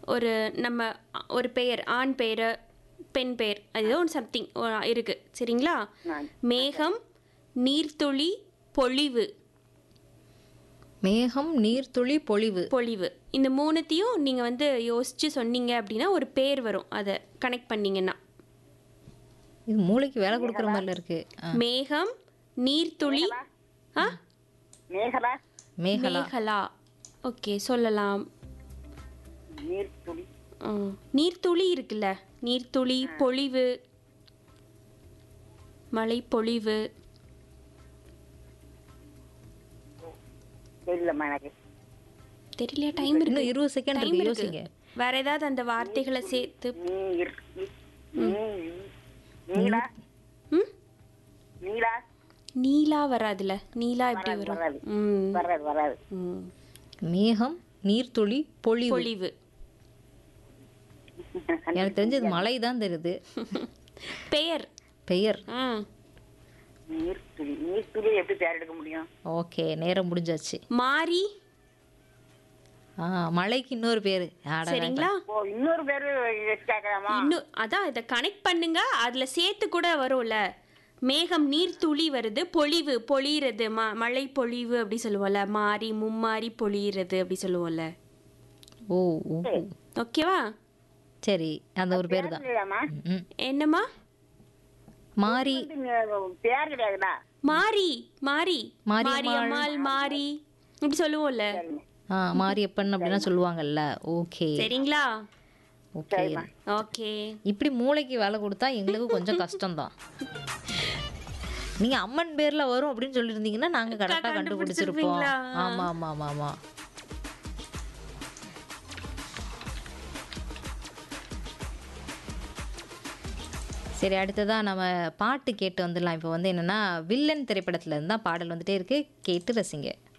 ஒரு நம்ம ஒரு பெயர் ஆண் பெயர் பெண் பெயர் அது ஏதோ ஒன்று சம்திங் இருக்குது சரிங்களா ஆ. மேகம் நீர்த்துளி பொழிவு மேகம் நீர்த்துளி பொழிவு பொழிவு இந்த மூணுத்தையும் நீங்கள் வந்து யோசித்து சொன்னீங்க அப்படின்னா ஒரு பேர் வரும் அதை கனெக்ட் பண்ணீங்கன்னா இது மூளைக்கு வேலை கொடுக்குற மாதிரில இருக்கு ஆ, மேகம் நீர்த்துளி ஆ மேகலா மேகலா மேகலா ஓகே சொல்லலாம் நீர் துளி ம். நீர்த்துளி இருக்குல்ல நீர்த்துளி பொழிவு மழை பொழிவு தெரியலம்மா எனக்கு தெரியலையா டைம் இருக்கு இன்னும் இருபது செகண்ட் டைம் இருக்கு இருக்கு யோசிங்க வேற ஏதாவது அந்த வார்த்தைகளை சேர்த்து நீர் நீ- நீலா ம் நீலா நீலா வராதுல நீலா எப்படி வரும் வராது. ம் வராது வராது ம். மேகம் நீர்த்துளி பொழிவு பொழிவு எனக்கு தெரிஞ்சது மழை தான் தெரியுது பெயர் பெயர் ம் நீர் துளி நீர் துளி எப்படி பேர் எடுக்க முடியும் ஓகே நேரம் முடிஞ்சாச்சு மாறி ஆ மழைக்கு இன்னொரு பேர் சரிங்களா ஓ இன்னொரு பேரு கேட்கலாமா இன்னும் அதான் இதை கனெக்ட் பண்ணுங்க அதுல சேர்த்து கூட வரும்ல மேகம் நீர் துளி வருது பொழிவு பொழியிறது ம மழை பொழிவு அப்படி சொல்லுவோம்ல மாறி மும்மாறி பொழியிறது அப்படி சொல்லுவோம்ல ஓ ஓ ஓகேவா சரி அந்த ஒரு பேர் தான் இல்லையாம்மா ம். என்னம்மா மாரி பேர் கிடையாதுடா மாறி மாறி மாரியம்மாள். மாரியம்மாள் மாறி இப்படி சொல்லுவோம்ல ஆ மாரியப்பன் அப்படிலாம் சொல்லுவாங்கல்ல ஓகே சரிங்களா ஓகே ஓகே இப்படி மூளைக்கு வேலை கொடுத்தா எங்களுக்கு கொஞ்சம் கஷ்டம்தான் நீங்க அம்மன் பேர்ல வரும் அப்படின்னு சொல்லியிருந்தீங்கன்னா நாங்க கரெக்டா கண்டுபிடிச்சிருப்போம் கண்டுபிடிச்சிருப்பீங்களா? ஆமா ஆமா ஆமா ஆமா சரி அடுத்ததா நம்ம பாட்டு கேட்டு வந்துடலாம் இப்போ வந்து என்னன்னா வில்லன் திரைப்படத்துல இருந்தா பாடல் வந்துட்டே இருக்கு கேட்டு ரசிங்க